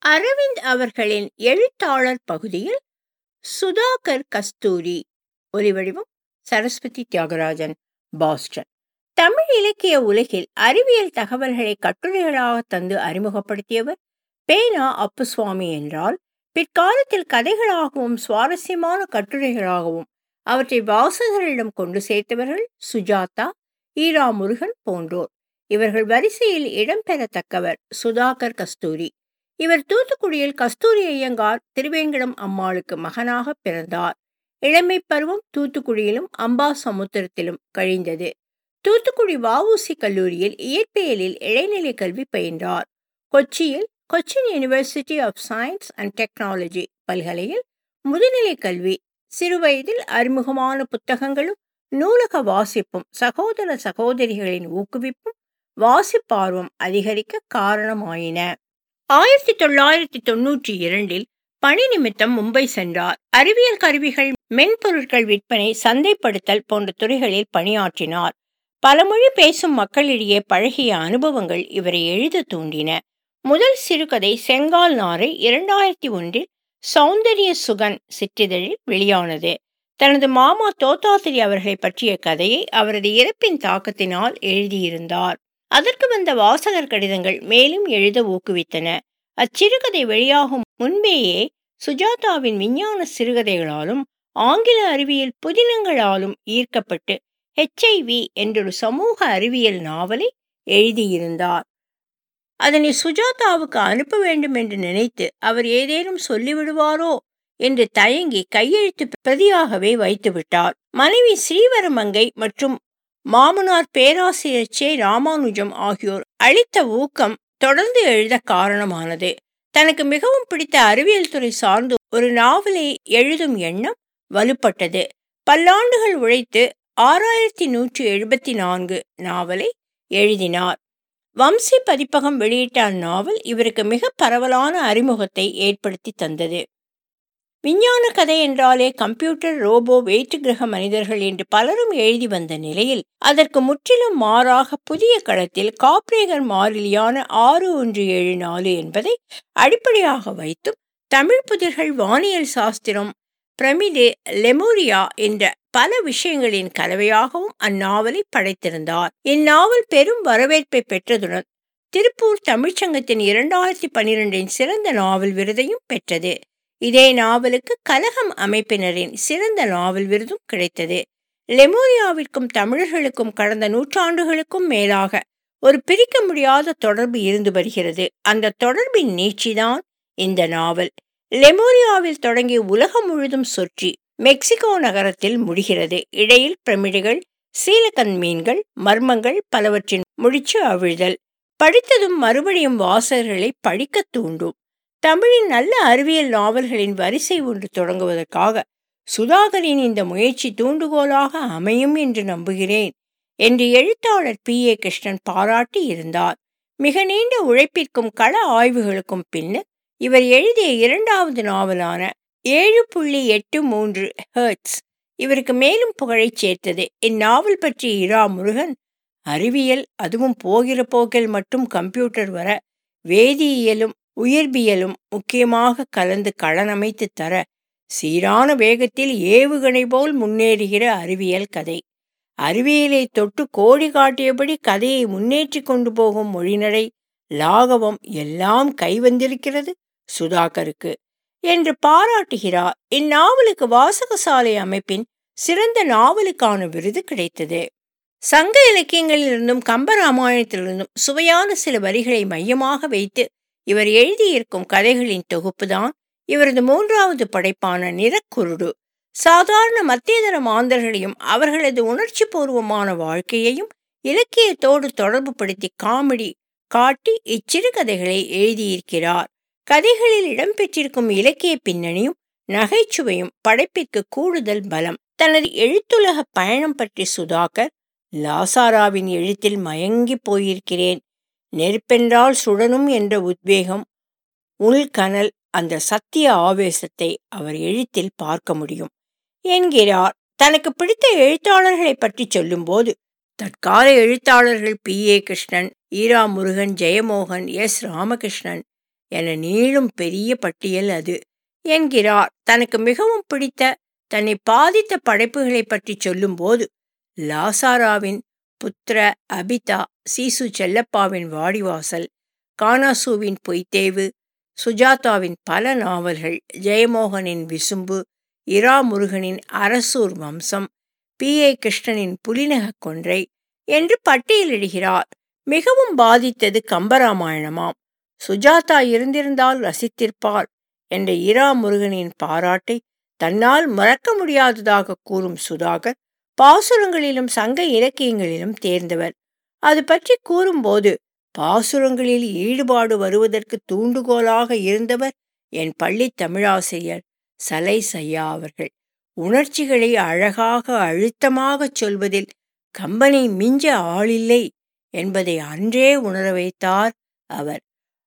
அரவிந்த் அவர்களின் எழுத்தாளர் பகுதியில் சுதாகர் கஸ்தூரி ஒலிவடிவம் சரஸ்வதி தியாகராஜன் பாஸ்டன் தமிழ் இலக்கிய உலகில் அறிவியல் தகவல்களை கட்டுரைகளாக தந்து அறிமுகப்படுத்தியவர் பேனா அப்புசுவாமி என்றால் பிற்காலத்தில் கதைகளாகவும் சுவாரஸ்யமான கட்டுரைகளாகவும் அவற்றை வாசகர்களிடம் கொண்டு சேர்த்தவர்கள் சுஜாதா ஈரா முருகன் போன்றோர் இவர்கள் வரிசையில் இடம்பெறத்தக்கவர் சுதாகர் கஸ்தூரி இவர் தூத்துக்குடியில் கஸ்தூரி ஐயங்கார் திருவேங்கடம் அம்மாளுக்கு மகனாக பிறந்தார் இளமை பருவம் தூத்துக்குடியிலும் அம்பாசமுத்திரத்திலும் கழிந்தது தூத்துக்குடி வஉசி கல்லூரியில் இயற்பியலில் இடைநிலை கல்வி பயின்றார் கொச்சியில் Cochin University of Science and Technology பல்கலையில் முதுநிலை கல்வி சிறுவயதில் அறிமுகமான புத்தகங்களும் நூலக வாசிப்பும் சகோதர சகோதரிகளின் ஊக்குவிப்பும் வாசிப்பார்வம் அதிகரிக்க காரணமாயின ஆயிரத்தி தொள்ளாயிரத்தி தொன்னூற்றி இரண்டில் பணி நிமித்தம் மும்பை சென்றார் அறிவியல் கருவிகள் மென்பொருட்கள் விற்பனை சந்தைப்படுத்தல் போன்ற துறைகளில் பணியாற்றினார் பலமொழி பேசும் மக்களிடையே பழகிய அனுபவங்கள் இவரை எழுத தூண்டின முதல் சிறுகதை செங்கால் நாரை இரண்டாயிரத்தி ஒன்றில் சௌந்தரிய சுகன் சிற்றிதழில் வெளியானது தனது மாமா தோத்தாத்திரி அவர்களை பற்றிய கதையை அவரது இறப்பின் தாக்கத்தினால் எழுதியிருந்தார் அதற்கு வந்த வாசகர் கடிதங்கள் மேலும் எழுத ஊக்குவித்தன அச்சிறுகதை வெளியாகும் முன்பேயே சுஜாதாவின் விஞ்ஞான சிறுகதைகளாலும் ஆங்கில அறிவியல் புதினங்களாலும் ஈர்க்கப்பட்டு ஹெச்ஐவி என்றொரு சமூக அறிவியல் நாவலை எழுதியிருந்தார் அதனை சுஜாதாவுக்கு அனுப்ப வேண்டும் என்று நினைத்து அவர் ஏதேனும் சொல்லிவிடுவாரோ என்று தயங்கி கையெழுத்து பிரதியாகவே வைத்துவிட்டார் மனைவி ஸ்ரீவரமங்கை மற்றும் மாமனார் பேராசிரியர் சே ராமானுஜம் ஆகியோர் அளித்த ஊக்கம் தொடர்ந்து எழுத காரணமானது தனக்கு மிகவும் பிடித்த அறிவியல் துறை சார்ந்து ஒரு நாவலை எழுதும் எண்ணம் வலுப்பட்டது பல்லாண்டுகள் உழைத்து ஆறாயிரத்தி நூற்றி எழுபத்தி நான்கு நாவலை எழுதினார் வம்சி பதிப்பகம் வெளியிட்ட அந்நாவல் இவருக்கு மிக பரவலான அறிமுகத்தை ஏற்படுத்தி தந்தது விஞ்ஞான கதை என்றாலே கம்ப்யூட்டர் ரோபோ வேற்று கிரக மனிதர்கள் என்று பலரும் எழுதி வந்த நிலையில் அதற்கு முற்றிலும் மாறாக புதிய களத்தில் காப்ரேகர் மாறிலியான ஆறு ஒன்று ஏழு நாலு என்பதை அடிப்படையாக வைத்தும் தமிழ் புதிர்கள் வானியல் சாஸ்திரம் பிரமிடு லெமோரியா என்ற பல விஷயங்களின் கலவையாகவும் அந்நாவலை படைத்திருந்தார் இந்நாவல் பெரும் வரவேற்பை பெற்றதுடன் திருப்பூர் தமிழ்ச்சங்கத்தின் இரண்டாயிரத்தி பனிரெண்டின் சிறந்த நாவல் விருதையும் பெற்றது இதே நாவலுக்கு கலகம் அமைப்பினரின் சிறந்த நாவல் விருதும் கிடைத்தது லெமோரியாவிற்கும் தமிழர்களுக்கும் கடந்த நூற்றாண்டுகளுக்கும் மேலாக ஒரு பிரிக்க முடியாத தொடர்பு இருந்து வருகிறது அந்த தொடர்பின் நீட்சிதான் இந்த நாவல் லெமோரியாவில் தொடங்கி உலகம் முழுதும் சுற்றி மெக்சிகோ நகரத்தில் முடிகிறது இடையில் பிரமிடுகள் சீலக்கன் மீன்கள் மர்மங்கள் பலவற்றின் முடிச்சு அவிழ்தல் படித்ததும் மறுபடியும் வாசகர்களை படிக்க தூண்டும் தமிழின் நல்ல அறிவியல் நாவல்களின் வரிசை ஒன்று தொடங்குவதற்காக சுதாகரின் இந்த முயற்சி தூண்டுகோலாக அமையும் என்று நம்புகிறேன் என்று எழுத்தாளர் பி ஏ கிருஷ்ணன் பாராட்டி இருந்தார் மிக நீண்ட உழைப்பிற்கும் கள ஆய்வுகளுக்கும் பின்னர் இவர் எழுதிய இரண்டாவது நாவலான ஏழு புள்ளி எட்டு மூன்று ஹெர்ட்ஸ் இவருக்கு மேலும் புகழை சேர்த்தது இந்நாவல் பற்றி இரா முருகன் அறிவியல் அதுவும் போகிற போக்கில் மட்டும் கம்ப்யூட்டர் வர வேதியியலும் உயிர்பியலும் முக்கியமாக கலந்து களனமைத்து தர சீரான வேகத்தில் ஏவுகணை போல் முன்னேறுகிற அறிவியல் கதை அறிவியலை தொட்டு கோடி காட்டியபடி கதையை முன்னேற்றி கொண்டு போகும் மொழிநடை லாகவம் எல்லாம் கைவந்திருக்கிறது சுதாகருக்கு என்று பாராட்டுகிறார் இந்நாவலுக்கு வாசகசாலை அமைப்பின் சிறந்த நாவலுக்கான விருது கிடைத்தது சங்க இலக்கியங்களிலிருந்தும் கம்பராமாயணத்திலிருந்தும் சுவையான சில வரிகளை மையமாக வைத்து இவர் எழுதியிருக்கும் கதைகளின் தொகுப்புதான் இவரது மூன்றாவது படைப்பான நிறக்குருடு சாதாரண மத்தியதர மாந்தர்களையும் அவர்களது உணர்ச்சி பூர்வமான வாழ்க்கையையும் இலக்கியத்தோடு தொடர்பு படுத்தி காமெடி காட்டி இச்சிறுகதைகளை எழுதியிருக்கிறார் கதைகளில் இடம்பெற்றிருக்கும் இலக்கிய பின்னணியும் நகைச்சுவையும் படைப்பிற்கு கூடுதல் பலம் தனது எழுத்துலக பயணம் பற்றி சுதாகர் லாசாராவின் எழுத்தில் மயங்கி போயிருக்கிறேன் நெருப்பென்றால் சுடனும் என்ற உத்வேகம் உள்கனல் அந்த சத்திய ஆவேசத்தை அவர் எழுத்தில் பார்க்க முடியும் என்கிறார் தனக்கு பிடித்த எழுத்தாளர்களை பற்றி சொல்லும்போது தற்கால எழுத்தாளர்கள் P A Krishnan Era Murugan Jeyamohan S Ramakrishnan என நீளும் பெரிய பட்டியல் அது என்கிறார் தனக்கு மிகவும் பிடித்த தன்னை பாதித்த படைப்புகளை பற்றி சொல்லும்போது லாசாராவின் புத்திர அபிதா சீசு செல்லப்பாவின் வாடிவாசல் கானாசூவின் பொய்த்தேவு சுஜாதாவின் பல நாவல்கள் ஜெயமோகனின் விசும்பு இரா முருகனின் அரசூர் வம்சம் பி ஏ கிருஷ்ணனின் புலிநகக் கொன்றை என்று பட்டியலிடுகிறார் மிகவும் பாதித்தது கம்பராமாயணமாம் சுஜாதா இருந்திருந்தால் ரசித்திருப்பார் என்ற இரா முருகனின் பாராட்டை தன்னால் மறக்க முடியாததாக கூறும் சுதாகர் பாசுரங்களிலும் சங்க இலக்கியங்களிலும் தேர்ந்தவர் அது பற்றி கூறும்போது பாசுரங்களில் ஈடுபாடு வருவதற்கு தூண்டுகோலாக இருந்தவர் என் பள்ளி தமிழாசிரியர் சலை சையா அவர்கள் உணர்ச்சிகளை அழகாக அழுத்தமாகச் சொல்வதில் கம்பனை மிஞ்ச ஆளில்லை என்பதை அன்றே உணர வைத்தார் அவர்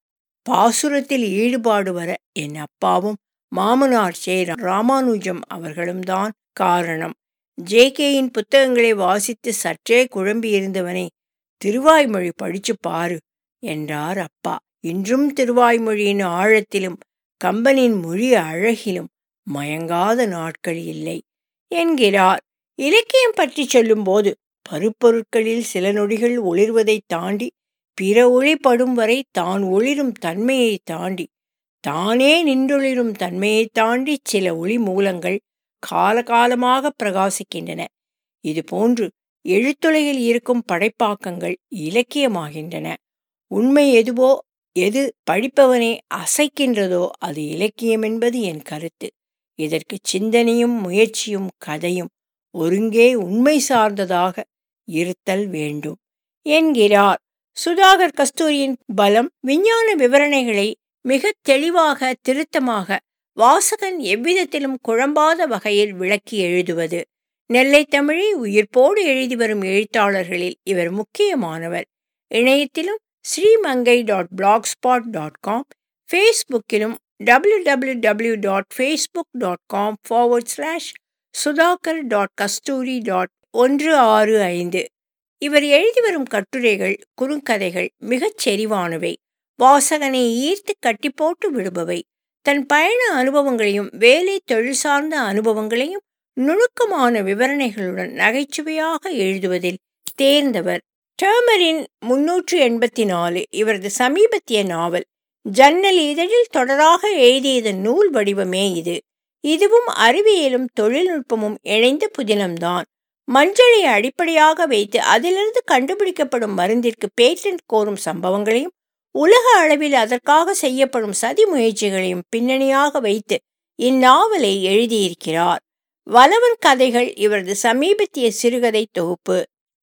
பாசுரத்தில் ஈடுபாடு வர என் அப்பாவும் மாமனார் சே ராமானுஜம் அவர்களும் தான் காரணம் ஜே கேயின் புத்தகங்களை வாசித்து சற்றே குழம்பியிருந்தவனை திருவாய்மொழி படிச்சு பாரு என்றார் அப்பா இன்றும் திருவாய்மொழியின் ஆழத்திலும் கம்பனின் மொழி அழகிலும் மயங்காத நாட்கள் இல்லை என்கிறார் இலக்கியம் பற்றி சொல்லும்போது பருப்பொருட்களில் சில நொடிகள் ஒளிர்வதை தாண்டி பிற ஒளிப்படும் வரை தான் ஒளிரும் தன்மையை தாண்டி தானே நின்றொளிரும் தன்மையை தாண்டி சில ஒளி மூலங்கள் காலகாலமாக பிரகாசிக்கின்றன இதுபோன்று எழுத்துலகில் இருக்கும் படைப்பாக்கங்கள் இலக்கியமாகின்றன உண்மை எதுவோ எது படிப்பவனை அசைக்கின்றதோ அது இலக்கியம் என்பது என் கருத்து இதற்கு சிந்தனையும் முயற்சியும் கதையும் ஒருங்கே உண்மை சார்ந்ததாக இருத்தல் வேண்டும் என்கிறார் சுதாகர் கஸ்தூரியின் பலம் விஞ்ஞான விவரணைகளை மிக தெளிவாக திருத்தமாக வாசகன் எவ்விதத்திலும் குழம்பாத வகையில் விளக்கி எழுதுவது நெல்லை தமிழை உயிர்ப்போடு எழுதி வரும் எழுத்தாளர்களில் இவர் முக்கியமானவர் இணையத்திலும் Srimangai dot blogspot dot com ஃபேஸ்புக்கிலும் W W W dot Facebook dot com forward slash Sudhakar dot Kasthuri dot ஒன்று ஆறு ஐந்து இவர் எழுதி வரும் கட்டுரைகள் குறுங்கதைகள் மிகச் செறிவானவை வாசகனை ஈர்த்து கட்டி போட்டு விடுபவை தன் பயண அனுபவங்களையும் வேலை தொழில் சார்ந்த அனுபவங்களையும் நுணுக்கமான விவரணைகளுடன் நகைச்சுவையாக எழுதுவதில் தேர்ந்தவர் டர்மரின் முன்னூற்று எண்பத்தி நாலு இவரது சமீபத்திய நாவல் ஜன்னல் இதழில் தொடராக எழுதியதன் நூல் வடிவமே இது இதுவும் அறிவியலும் தொழில்நுட்பமும் இணைந்த புதினம்தான் மஞ்சளை அடிப்படையாக வைத்து அதிலிருந்து கண்டுபிடிக்கப்படும் மருந்திற்கு பேட்டன்ட் கோரும் சம்பவங்களையும் உலக அளவில் அதற்காக செய்யப்படும் சதி முயற்சிகளையும் பின்னணியாக வைத்து இந்நாவலை எழுதியிருக்கிறார் வலவன் கதைகள் இவரது சமீபத்திய சிறுகதை தொகுப்பு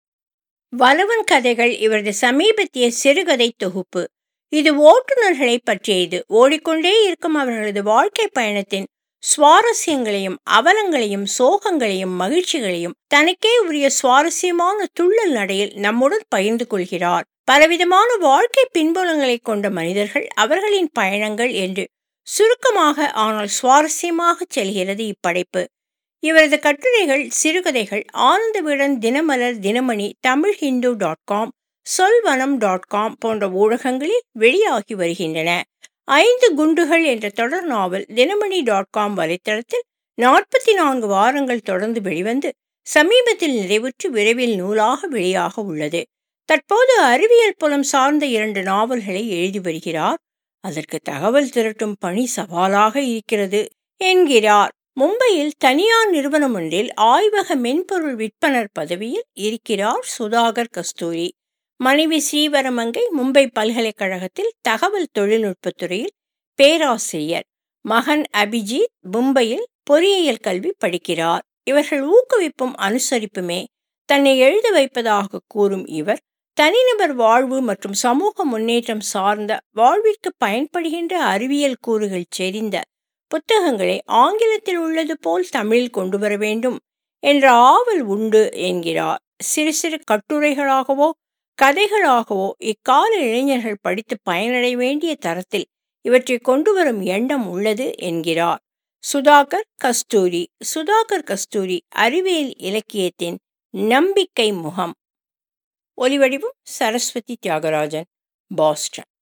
வலவன் கதைகள் இவரது சமீபத்திய சிறுகதை தொகுப்பு இது ஓட்டுநர்களை பற்றியது ஓடிக்கொண்டே இருக்கும் அவர்களது வாழ்க்கை பயணத்தின் சுவாரஸ்யங்களையும் அவலங்களையும் சோகங்களையும் மகிழ்ச்சிகளையும் தனக்கே உரிய சுவாரஸ்யமான துள்ளல் நடையில் நம்முடன் பகிர்ந்து கொள்கிறார் பலவிதமான வாழ்க்கை பின்புலங்களை கொண்ட மனிதர்கள் அவர்களின் பயணங்கள் என்று சுருக்கமாக ஆனால் சுவாரஸ்யமாக செல்கிறது இப்படைப்பு இவரது கட்டுரைகள் சிறுகதைகள் Ananda Vikatan Dinamalar Dinamani Tamil Hindu dot com Solvanam dot com போன்ற ஊடகங்களில் வெளியாகி வருகின்றன ஐந்து குண்டுகள் என்ற தொடர் நாவல் தினமணி டாட் காம் வலைத்தளத்தில் நாற்பத்தி நான்கு வாரங்கள் தொடர்ந்து வெளிவந்து சமீபத்தில் நிறைவுற்று விரைவில் நூலாக வெளியாக உள்ளது தற்போது அறிவியல் புலம் சார்ந்த இரண்டு நாவல்களை எழுதி வருகிறார் அதற்கு தகவல் திரட்டும் பணி சவாலாக இருக்கிறது என்கிறார் மும்பையில் தனியார் நிறுவனம் ஒன்றில் ஆய்வக மென்பொருள் விற்பனர் பதவியில் இருக்கிறார் சுதாகர் கஸ்தூரி மனைவி ஸ்ரீவரமங்கை மும்பை பல்கலைக்கழகத்தில் தகவல் தொழில்நுட்பத்துறையில் பேராசிரியர் மகன் அபிஜித் மும்பையில் பொறியியல் கல்வி படிக்கிறார் இவர்கள் ஊக்குவிப்பும் அனுசரிப்புமே தன்னை எழுத வைப்பதாக கூறும் இவர் தனிநபர் வாழ்வு மற்றும் சமூக முன்னேற்றம் சார்ந்த வாழ்விற்கு பயன்படுகின்ற அறிவியல் கூறுகள் செறிந்த புத்தகங்களை ஆங்கிலத்தில் உள்ளது போல் தமிழில் கொண்டு வர வேண்டும் என்ற ஆவல் உண்டு என்கிறார் சிறு சிறு கட்டுரைகளாகவோ கதைகளாகவோ இக்கால இளைஞர்கள் படித்து பயனடைய வேண்டிய தரத்தில் இவற்றை கொண்டு வரும் எண்ணம் உள்ளது என்கிறார் சுதாகர் கஸ்தூரி சுதாகர் கஸ்தூரி அறிவியல் இலக்கியத்தின் நம்பிக்கை முகம் ஒலிவடிவும் சரஸ்வதி தியாகராஜன் பாஸ்டன்